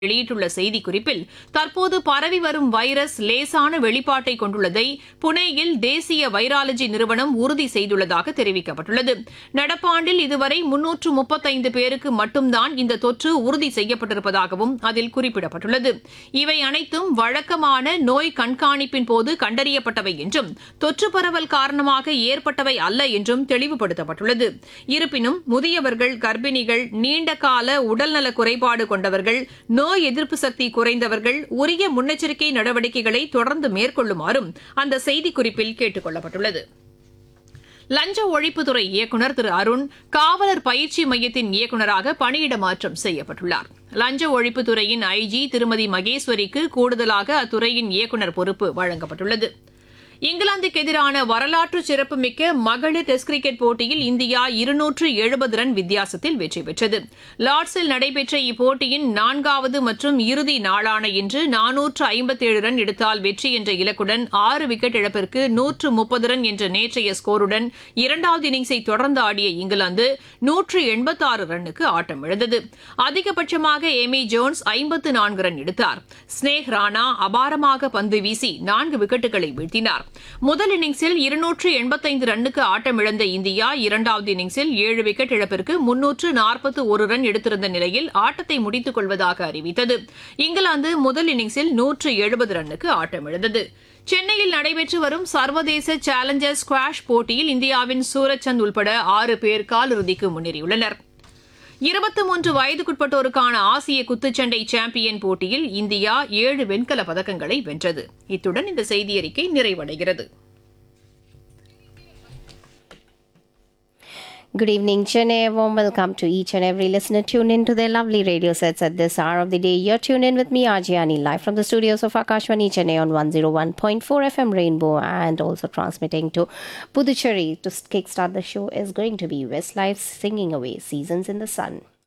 வெளியிட்டுள்ள செய்திக்குறிப்பில் தற்போது பரவி வரும் வைரஸ் லேசான வெளிப்பாட்டை கொண்டுள்ளதை புனேயில் தேசிய வைராலஜி நிறுவனம் உறுதி செய்துள்ளதாக தெரிவிக்கப்பட்டுள்ளது நடப்பாண்டில் இதுவரை முன்னூற்று முப்பத்தைந்து பேருக்கு மட்டும்தான் இந்த தொற்று உறுதி செய்யப்பட்டிருப்பதாகவும் அதில் குறிப்பிடப்பட்டுள்ளது இவை அனைத்தும் வழக்கமான நோய் கண்காணிப்பின் போது கண்டறியப்பட்டவை என்றும் தொற்று பரவல் காரணமாக ஏற்பட்டவை அல்ல என்றும் தெளிவுபடுத்தப்பட்டுள்ளது இருப்பினும் முதியவர்கள் கர்ப்பிணிகள் நீண்டகால உடல்நல குறைபாடு கொண்டவர்கள் நோய் எதிர்ப்பு சக்தி குறைந்தவர்கள் உரிய முன்னெச்சரிக்கை நடவடிக்கைகளை தொடர்ந்து மேற்கொள்ளுமாறும் அந்த செய்திக்குறிப்பில் கேட்டுக் கொள்ளப்பட்டுள்ளது லஞ்ச ஒழிப்புத்துறை இயக்குநர் திரு அருண் காவலர் பயிற்சி மையத்தின் இயக்குநராக பணியிட மாற்றம் செய்யப்பட்டுள்ளார் லஞ்ச ஒழிப்புத்துறையின் ஐஜி திருமதி மகேஸ்வரிக்கு கூடுதலாக அத்துறையின் இயக்குநர் பொறுப்பு வழங்கப்பட்டுள்ளது இங்கிலாந்துக்கு எதிரான வரலாற்று சிறப்புமிக்க மகளிர் டெஸ்ட் கிரிக்கெட் போட்டியில் இந்தியா இருநூற்று எழுபது ரன் வித்தியாசத்தில் வெற்றி பெற்றது லார்ட்ஸில் நடைபெற்ற இப்போட்டியின் நான்காவது மற்றும் இறுதி நாளான இன்று நானூற்று ஐம்பத்தேழு ரன் எடுத்தால் வெற்றி என்ற இலக்குடன் ஆறு விக்கெட் இழப்பிற்கு நூற்று முப்பது ரன் என்ற நேற்றைய ஸ்கோருடன் இரண்டாவது இன்னிங்ஸை தொடர்ந்து ஆடிய இங்கிலாந்து நூற்று எண்பத்தாறு ரன்னுக்கு ஆட்டம் இழந்தது அதிகபட்சமாக எமி ஜோன்ஸ் ஐம்பத்து நான்கு ரன் எடுத்தார் ஸ்னேக் ராணா அபாரமாக பந்து வீசி நான்கு விக்கெட்டுகளை வீழ்த்தினார் முதல் இன்னிங்ஸில் இருநூற்று எண்பத்தைந்து ரன்னுக்கு ஆட்டமிழந்த இந்தியா இரண்டாவது இன்னிங்ஸில் ஏழு விக்கெட் இழப்பிற்கு முன்னூற்று நாற்பத்து ஒரு ரன் எடுத்திருந்த நிலையில் ஆட்டத்தை முடித்துக் கொள்வதாக அறிவித்தது இங்கிலாந்து முதல் இன்னிங்ஸில் நூற்று எழுபது ரன்னுக்கு ஆட்டமிழந்தது சென்னையில் நடைபெற்று வரும் சர்வதேச சேலஞ்சர் ஸ்குவாஷ் போட்டியில் இந்தியாவின் சூரஜ்சந்த் உள்பட ஆறு பேர் காலிறுதிக்கு முன்னேறியுள்ளனர் இருபத்தி மூன்று வயதுக்குட்பட்டோருக்கான ஆசிய குத்துச்சண்டை சாம்பியன் போட்டியில் இந்தியா ஏழு வெண்கல பதக்கங்களை வென்றது இத்துடன் இந்த செய்தியறிக்கை நிறைவடைகிறது Good evening, Chennai. A warm welcome to each and every listener. Tune in to their lovely radio sets at this hour of the day. You're tuned in with me, Ajayani, live from the studios of Akashwani Chennai on 101.4 FM Rainbow and also transmitting to Puducherry. To kickstart the show is going to be Westlife singing away Seasons in the Sun.